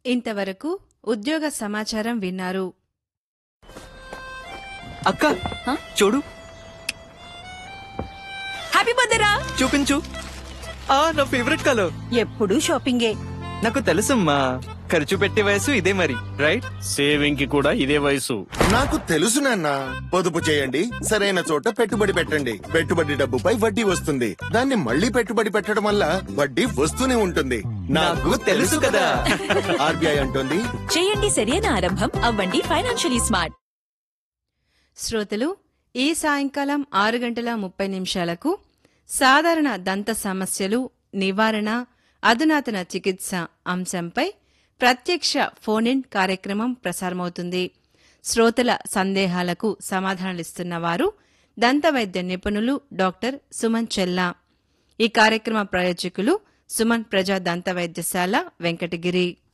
ఇంతవరకు ఉద్యోగ సమాచారం విన్నారు అక్క చూడు హ్యాపీ బర్త్డే రా చూపించు ఆ నా ఫేవరెట్ కలర్ ఎప్పుడు షాపింగే నాకు తెలుసమ్మా ఖర్చు పెట్టే వయసు ఇదే మరి రైట్ సేవింగ్ కి కూడా ఇదే వయసు నాకు తెలుసు నాన్న పొదుపు చేయండి సరైన చోట పెట్టుబడి పెట్టండి పెట్టుబడి డబ్బుపై వడ్డీ వస్తుంది దాన్ని మళ్ళీ పెట్టుబడి పెట్టడం వల్ల వడ్డీ వస్తూనే ఉంటుంది నాకు తెలుసు కదా. ఆర్బీఐ అంటుంది చేయండి సరైన ఆరంభం అవ్వండి ఫైనాన్షియలీ స్మార్ట్ శ్రోతలు ఈ సాయంకాలం ఆరు గంటల ముప్పై నిమిషాలకు సాధారణ దంత సమస్యలు నివారణ అధునాతన చికిత్స అంశంపై ప్రత్యక్ష ఫోన్ ఇన్ కార్యక్రమం ప్రసారమవుతుంది శ్రోతల సందేహాలకు సమాధానాలిస్తున్న వారు దంత వైద్య నిపుణులు డాక్టర్ సుమన్ చెల్లా ఈ కార్యక్రమ ప్రాయోజకులు సుమన్ ప్రజా దంత వైద్యశాల వెంకటగిరి